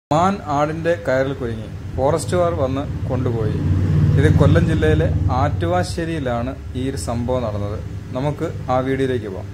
മാൻ ആടിന്റെ കയറിൽ കുരുങ്ങി ഫോറസ്റ്റുകാർ വന്ന് കൊണ്ടുപോയി ഇത് കൊല്ലം ജില്ലയിലെ ആറ്റുവാശ്ശേരിയിലാണ് ഈ ഒരു സംഭവം നടന്നത് നമുക്ക് ആ വീഡിയോയിലേക്ക് പോകാം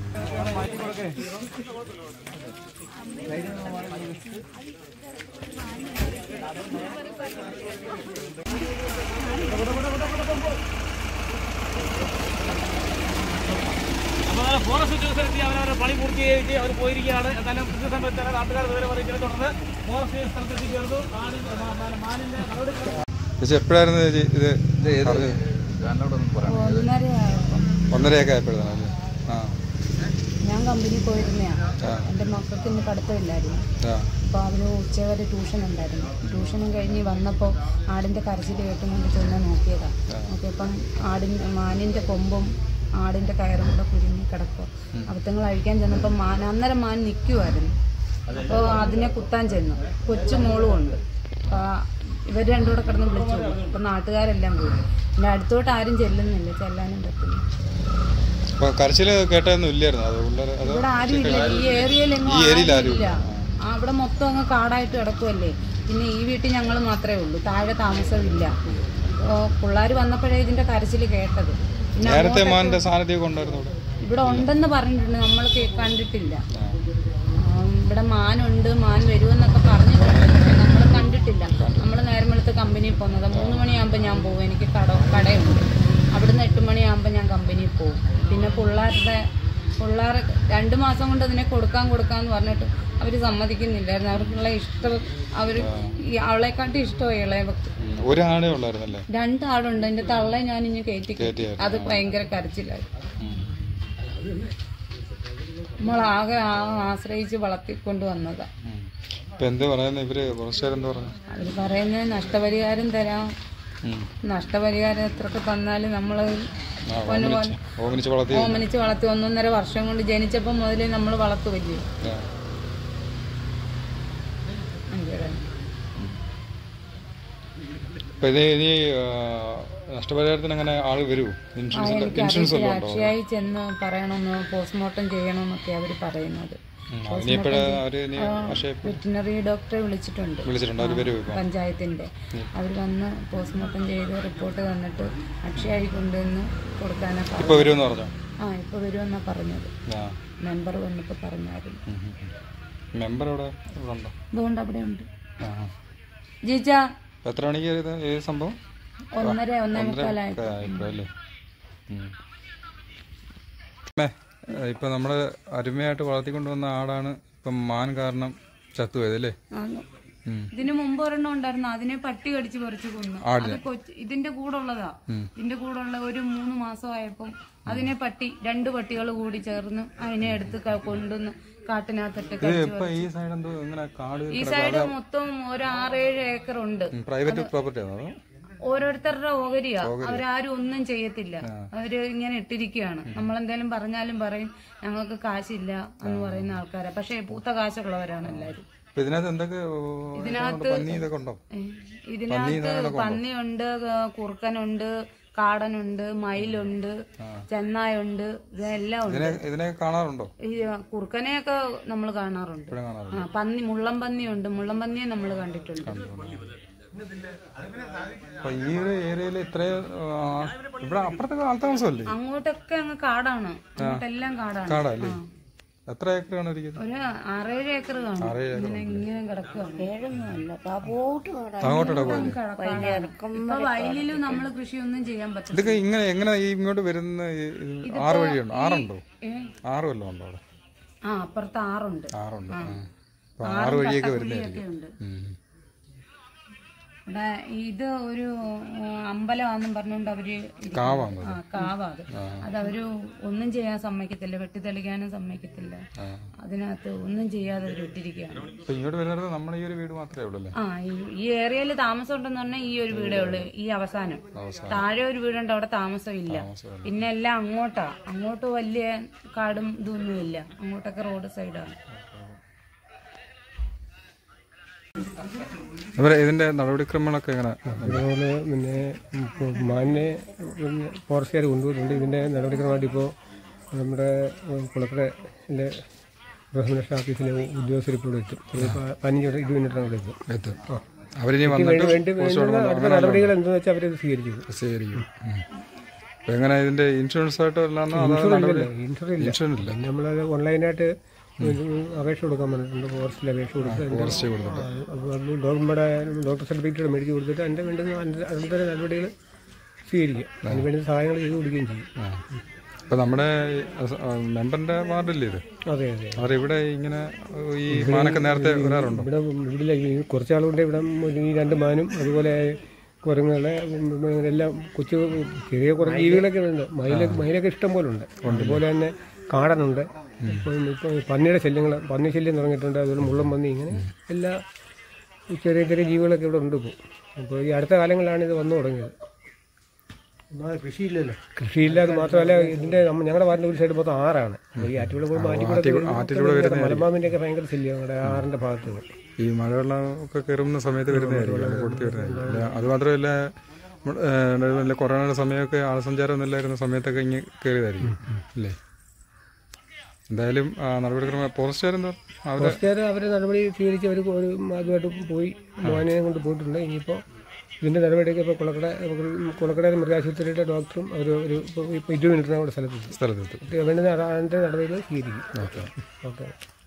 അപ്പോൾ ഫോറസ്റ്റ് ഉദ്യോഗസ്ഥരെത്തി അവരവരുടെ പണി പൂർത്തീകരിച്ച് അവർ പോയിരിക്കുകയാണ് എന്നാലും കൃത്യ സമയത്ത് തന്നെ നാട്ടുകാർ വിവരം അറിയിച്ചതിനെ തുടർന്ന് ഫോറസ്റ്റ് സ്ഥലത്തെത്തി ചേർന്നു ആടിൻ മാ- മാ- മാനിന്റെ നടപടി ചേച്ചി എപ്പോഴായിരുന്നു ചേച്ചി ഇത് അറിഞ്ഞത്? ഒന്നരയായപ്പം ഒന്നരയൊക്കെ ആയപ്പോഴാണ് അല്ലേ ആ ഞാൻ കമ്പനി പോയിരുന്നതാണ് ആ. എൻ്റെ മക്കൾക്ക് ഇന്ന് പഠിത്തമില്ലായിരുന്നു ആ അപ്പോൾ അവന് ഉച്ചവരെ ട്യൂഷൻ ഉണ്ടായിരുന്നു ട്യൂഷനും കഴിഞ്ഞ് വന്നപ്പോൾ ആടിൻ്റെ കരച്ചിൽ കേട്ടും കൊണ്ട് ചെന്ന് നോക്കിയതാണ് നോക്കിയപ്പം ആടിൻ്റെ മാനിൻ്റെ കൊമ്പും ആടിൻ്റെ കയറും കൂടെ കുരുങ്ങി കിടക്കുക അബദ്ധങ്ങൾ അഴിക്കാൻ ചെന്നപ്പോൾ മാൻ അന്നേരം മാൻ നിൽക്കുമായിരുന്നു അപ്പോൾ അതിനെ കുത്താൻ ചെന്നു കൊച്ചു മോളും ഉണ്ട് അപ്പോൾ ഇവർ രണ്ടും കൂടെ കിടന്ന് വിളിച്ചു അപ്പം നാട്ടുകാരെല്ലാം പോയി പിന്നെ അടുത്തോട്ട് ആരും ചെല്ലുന്നില്ല ചെല്ലാനും പറ്റില്ല അപ്പൊ കരച്ചില് കേട്ടൊന്നും ഇല്ലായിരുന്നു അത് ഉള്ളത് അത് ഇവിടെ ആരും ഇല്ല ഈ ഏരിയയിലെങ്ങും ഈ ഏരിയയിൽ ആരും ആരും ഇല്ല ആ, അവിടെ മൊത്തം അങ്ങ് കാടായിട്ട് കിടക്കുമല്ലേ പിന്നെ ഈ വീട്ടിൽ ഞങ്ങൾ മാത്രമേ ഉള്ളൂ താഴെ താമസമില്ല അപ്പോൾ പിള്ളേർ വന്നപ്പോഴേ ഇതിന്റെ കരച്ചിൽ കേട്ടത് പിന്നെ നേരത്തെ മാനിന്റെ സാന്നിധ്യമൊക്കെ ഉണ്ടായിരുന്നു ഇവിടെ ഇവിടെ ഉണ്ടെന്ന് പറഞ്ഞിട്ടുണ്ട് നമ്മൾ കേ- കണ്ടിട്ടില്ല ആ, ഇവിടെ മാനുണ്ട് മാൻ വരുമെന്നൊക്കെ പറഞ്ഞിട്ടുണ്ട് പക്ഷെ നമ്മൾ കണ്ടിട്ടില്ല നമ്മൾ നേരം വെളുത്ത് കമ്പനിയിൽ പോകുന്നത് മൂന്ന് മണിയാകുമ്പോൾ ഞാൻ പോകും എനിക്ക് കട കടയുണ്ട് അവിടുന്ന് എട്ട് മണിയാകുമ്പോൾ ഞാൻ കമ്പനിയിൽ പോകും പിന്നെ പിള്ളേരുടെ പിള്ളേർ രണ്ട് മാസം കൊണ്ട് അതിനെ കൊടുക്കാൻ കൊടുക്കാന്ന് പറഞ്ഞിട്ട് അവർ സമ്മതിക്കുന്നില്ലായിരുന്നു അവർക്കുള്ള ഇഷ്ടം അവർ അവളെക്കാട്ടി ഇഷ്ടമായി ഇളയവർക്ക് ഉം. ഒരാണേ ഉള്ളായിരുന്നല്ലേ രണ്ട് ആളുണ്ട് എൻ്റെ തള്ളെ ഞാൻ ഇനി കയറ്റി കയറ്റി കയറ്റിയായിരുന്നു. അത് ഭയങ്കര കരച്ചിലായി ഉം. നമ്മളാകെ ആ ആശ്രയിച്ച് വളർത്തിക്കൊണ്ട് വന്നതാ ഉം. ഇപ്പൊ എന്ത് പറയുന്നു ഇവര് ഫോറസ്റ്റുകാർ എന്ത് പറഞ്ഞു അവർ പറയുന്നത് നഷ്ടപരിഹാരം തരാം ഉം. നഷ്ടപരിഹാരം എത്രയൊക്കെ തന്നാലും നമ്മൾ ആ, ഓമനിച്ച് ഓമനിച്ച് വളർത്തി ഓമനിച്ച് വളർത്തി ഒന്നൊന്നര വർഷം കൊണ്ട് ജനിച്ചപ്പോൾ മുതലേ നമ്മൾ വളർത്തുകയില്ലേ ആ. ഭയങ്കര ഇപ്പൊ ഇത് ഇനി ആ, നഷ്ടപരിഹാരത്തിന് അങ്ങനെ ആള് വരൂ ഇൻഷുറൻസ് ഇൻഷുറൻസ് വല്ലതും ഉണ്ടോ അക്ഷയായി ചെന്ന് പറയണമെന്ന് പോസ്റ്റ്മോർട്ടം ചെയ്യണമെന്നൊക്കെ അവർ പറയുന്നത് ഉം. ഇനിയിപ്പോഴ അവര് ഇനി പക്ഷേ വെറ്റിനറി ഡോക്ടറെ വിളിച്ചിട്ടുണ്ട് വിളിച്ചിട്ടുണ്ട് അവര് വരൂ ഇപ്പൊ പഞ്ചായത്തിന്റെ അവർ വന്ന് പോസ്റ്റ്മോർട്ടം ചെയ്ത് റിപ്പോർട്ട് തന്നിട്ട് അക്ഷയായി കൊണ്ടുവന്ന് കൊടുക്കാനാ ഇപ്പൊ പറഞ്ഞു വരുമെന്ന് പറഞ്ഞു ആ ഇപ്പൊ വരുമെന്നാ പറഞ്ഞത് ആ മെമ്പർ വന്നപ്പോ പറഞ്ഞായിരുന്നു ഉം, ഉം, ഉം. മെമ്പർ ഇവിടെ ഇവിടെ ഉണ്ടോ അതുകൊണ്ട് അവിടെ ഉണ്ട് ആ ആ. ജീജ എത്ര മണിക്ക് ഇത് ഏത് സംഭവം ഒന്നര ഒന്നേ മുക്കാലായി ഒക്കെ ആയപ്പോഴല്ലേ ഉം. അമ്മേ, ഏ, ഇപ്പൊ നമ്മള് അരുമയായിട്ട് വളർത്തിക്കൊണ്ടുവന്ന ആടാണ് ഇപ്പം മാൻ കാരണം ചത്തുപോയത് അല്ലേ ആന്ന്. ഉം. ഇതിന് മുമ്പ് ഒരെണ്ണം ഉണ്ടായിരുന്നു അതിനെ പട്ടി കടിച്ച് പറിച്ചു കൊന്നു അത് കൊച്ച് ഇതിന്റെ കൂടെ ഉള്ളതാ ഇതിന്റെ കൂടെ ഉള്ള ഒരു മൂന്ന് മാസമായപ്പം അതിനെ പട്ടി രണ്ട് പട്ടികൾ കൂടി ചേർന്ന് അതിനെ എടുത്ത് ക- കൊണ്ടുവന്ന് കാട്ടിനകത്തിട്ട് ഇത് കഴിച്ചു ഇപ്പൊ ഈ സൈഡ് എന്തോ ഇങ്ങനെ കാട് ഈ സൈഡ് മൊത്തം ഒരു ആറേഴ് ഏക്കർ ഉണ്ട് പ്രൈവറ്റ് പ്രോപ്പർട്ടി ആണോ അതോ ഓരോരുത്തരുടെ ഓഹരിയാ അവരാരും ഒന്നും ചെയ്യത്തില്ല അവര് ഇങ്ങനെ ഇട്ടിരിക്കുകയാണ് നമ്മളെന്തേലും പറഞ്ഞാലും പറയും ഞങ്ങൾക്ക് കാശില്ല എന്ന് പറയുന്ന ആൾക്കാരാ പക്ഷെ പൂത്ത കാശുള്ളവരാണ് എല്ലാരും ഇപ്പൊ ഇതിനകത്ത് എന്തൊക്കെ ഓ, ഇതിനകത്ത് പന്നി ഇതൊക്കെ ഉണ്ടോ ഏ, ഇതിനകത്ത് പന്നിയുണ്ട് ക- കുറുക്കനുണ്ട് കാടനുണ്ട് മയിലുണ്ട് ചെന്നായുണ്ട് ഇതെല്ലാം ഉണ്ട് ഇതിനെ ഇതിനെ കാണാറുണ്ടോ ഈ കുറുക്കനെയൊക്കെ നമ്മൾ കാണാറുണ്ട് ഇപ്പോഴും കാണാറുണ്ട് ആ പന്നി മുള്ളം പന്നിയുണ്ട് മുള്ളം പന്നിയെ നമ്മൾ കണ്ടിട്ടുണ്ട് അപ്പൊ ഈ ഒരു ഏരിയയിൽ ഇത്രയും ആ, ഇവിടെ അപ്പുറത്തൊക്കെ ആൾത്താമസമല്ലേ അങ്ങോട്ടൊക്കെ അങ്ങ് കാടാണ് അങ്ങോട്ടെല്ലാം കാടാണ് കാടല്ലേ എത്ര ഏക്കർ ആണ് ഇരിക്കുന്നത് ഒരു ആറേഴ് ഏക്കർ കാണും ഇങ്ങനെ ഇങ്ങനെ കിടക്കുകയാണ് ഏഴൊന്നുമല്ല അങ്ങോട്ട് ഇപ്പൊ വയലിലും നമ്മൾ കൃഷിയൊന്നും ചെയ്യാൻ പറ്റില്ല ഇതൊക്കെ ഇങ്ങനെ എങ്ങനെ ഈ ഇങ്ങോട്ട് വരുന്ന ഈ- ഇത് ആറ് വഴിയുണ്ടോ ആറുണ്ടോ ഏ? ആറ് വല്ലതും ഉണ്ടോ അവിടെ ആ അപ്പുറത്ത് ആറുണ്ട് ആറുണ്ട് ആ. അപ്പൊ ആറ് വഴിയൊക്കെ വരുന്നതായിരിക്കും ഉണ്ട് ഉം. ഇവിടെ ഇത് ഒരു ഉം, അമ്പലമാണെന്നും പറഞ്ഞുകൊണ്ട് അവര് ഇരിക്കുന്നു. കാവാണ് ആ കാവാ അത് അതവര് ഒന്നും ചെയ്യാൻ സമ്മതിക്കത്തില്ല വെട്ടിത്തെളിക്കാനും സമ്മതിക്കത്തില്ല അതിനകത്ത് ഒന്നും ചെയ്യാതെ അവർ ഇട്ടിരിക്കുകയാണ് അപ്പൊ ഇങ്ങോട്ട് വരുന്നത് നമ്മുടെ ഈ ഒരു വീട് മാത്രമേ ഉള്ളൂ അല്ലേ ആ ഈ- ഈ ഏരിയയിൽ താമസം ഉണ്ടെന്ന് പറഞ്ഞാൽ ഈ ഒരു വീടേ ഉള്ളൂ ഈ അവസാനം താഴെ ഒരു വീടുണ്ട് അവിടെ താമസം ഇല്ല പിന്നെ എല്ലാം അങ്ങോട്ടാ അങ്ങോട്ട് വലിയ കാടും ഇതൊന്നും ഇല്ല അങ്ങോട്ടൊക്കെ റോഡ് സൈഡാണ് അതുപോലെ ഇതിന്റെ നടപടിക്രമങ്ങളൊക്കെ എങ്ങനെ അതുപോലെ പിന്നെ ഇപ്പോൾ മാനിനെ പിന്നെ ഫോറസ്റ്റുകാർ കൊണ്ടുപോയിട്ടുണ്ട് ഇതിൻ്റെ നടപടിക്രമമായിട്ട് ഇപ്പോൾ നമ്മുടെ കുളക്കരയിലെ മൃഗസംരക്ഷണ ഓഫീസിലെ ഉദ്യോഗസ്ഥർ ഇപ്പോൾ ഇവിടെ എത്തും ഒരു പ- പതിനഞ്ച് മിനിറ്റ് ഇരുപത് മിനിറ്റിനകം ഇവിടെ എത്തും എത്തും അവരിനി വേണ്ടി വന്നിട്ട് വേണ്ടി വേണ്ടുന്ന അടുത്ത നടപടികൾ എന്താണെന്ന് വെച്ചാൽ അവരത് സ്വീകരിക്കും സ്വീകരിക്കും ഉം. അപ്പൊ എങ്ങനെ ഇതിന്റെ ഇൻഷുറൻസ് ആയിട്ടോ അല്ലാന്നോ അതോ നടപടി ഇൻഷുറൻസ് ഇല്ല ഇൻഷുറൻസ് ഇല്ല പിന്നെ നമ്മളത് ഓൺലൈനായിട്ട് അപേക്ഷ കൊടുക്കാൻ പറഞ്ഞിട്ടുണ്ട് ഫോറസ്റ്റിൽ അപേക്ഷ കൊടുത്ത് ഫോറസ്റ്റ് കൊടുത്തിട്ട് അപ്പോൾ നമ്മുടെ ഡോക്ടർ സർട്ടിഫിക്കറ്റ് മേടിച്ച് കൊടുത്തിട്ട് അതിൻ്റെ വേണ്ടുന്ന അതിൻ്റെ അതിൻ്റെ നടപടികൾ സ്വീകരിക്കും അതിന് വേണ്ടുന്ന സഹായങ്ങൾ ചെയ്ത് കൊടുക്കുകയും ചെയ്യും ആ. അപ്പൊ നമ്മുടെ മെമ്പറിന്റെ വാർഡില്ലേ ഇത് അതെ അതെ അവർ ഇവിടെ ഇങ്ങനെ ഈ മാനൊക്കെ നേരത്തെ വരാറുണ്ടോ ഇവിടെ ഇവിടെ ഈ കുറച്ച് ആളുകൊണ്ട് ഇവിടെ ഈ രണ്ട് മാനും അതുപോലെ കുരങ്ങുകളെ ഉം, എല്ലാം കൊച്ചു ചെറിയ കുറേ ജീവികളൊക്കെ ഉണ്ട് മയിലൊക്കെ മയിലൊക്കെ ഇഷ്ടം പോലെ ഉണ്ട് അതുപോലെ തന്നെ കാടനുണ്ട് ഇപ്പം ഇപ്പം പന്നിയുടെ ശല്യങ്ങൾ പന്നി ശല്യം തുടങ്ങിയിട്ടുണ്ട് അതുപോലെ മുള്ളം പന്നി ഇങ്ങനെ എല്ലാ ചെറിയ ചെറിയ ജീവികളൊക്കെ ഇവിടെ ഉണ്ട് ഇപ്പോൾ അപ്പോൾ ഈ അടുത്ത കാലങ്ങളിലാണ് ഇത് വന്നു തുടങ്ങിയത് കൃഷിയില്ലല്ലോ കൃഷിയില്ലാതെ മാത്രമല്ല ഇതിന്റെ നമ്മ- ഞങ്ങളുടെ വാർഡിന്റെ ഒരു സൈഡ് മൊത്തം ആറാണ് അപ്പോൾ ഈ ആറ്റുകൂടെ പോകുമ്പോൾ ആറ്റിക്കൂടെ മലമ്പാമ്പിന്റെ ഒക്കെ ഭയങ്കര ശല്യം ഞങ്ങളുടെ ആറിന്റെ ഭാഗത്ത് ഈ മഴവെള്ളം ഒക്കെ കയറുന്ന സമയത്ത് വരുന്നതായിരിക്കും കൊടുത്തി വരുന്നതായിരിക്കും അത് മാത്രമല്ല നമ്മ- ഏ, വല്ല കൊറോണയുടെ സമയമൊക്കെ ആൾസഞ്ചാരം ഒന്നുമില്ലായിരുന്ന സമയത്തൊക്കെ ഇങ്ങനെ കയറിയതായിരിക്കും അല്ലേ എന്തായാലും ആ, നടപടിക്രമം ഫോറസ്റ്റുകാരെന്താ അവര് ഫോറസ്റ്റുകാർ അവരെ നടപടി സ്വീകരിച്ച് അവർ ഒരു അതുമായിട്ട് പോയി മോനെ കൊണ്ട് പോയിട്ടുണ്ട് ഇനിയിപ്പോൾ ഇതിന്റെ നടപടിയൊക്കെ ഇപ്പോൾ കുളക്കട കുളക്കട മൃഗാശുപത്രിയുടെ ഡോക്ടറും അവർ ഒരു ഇപ്പോൾ ഇരുപത് മിനിറ്റിനകം കൂടെ സ്ഥലത്തെത്തി സ്ഥലത്തെത്തും വേണ്ടുന്ന അതിന്റെ നടപടികൾ സ്വീകരിക്കും ഓക്കെ ഓക്കെ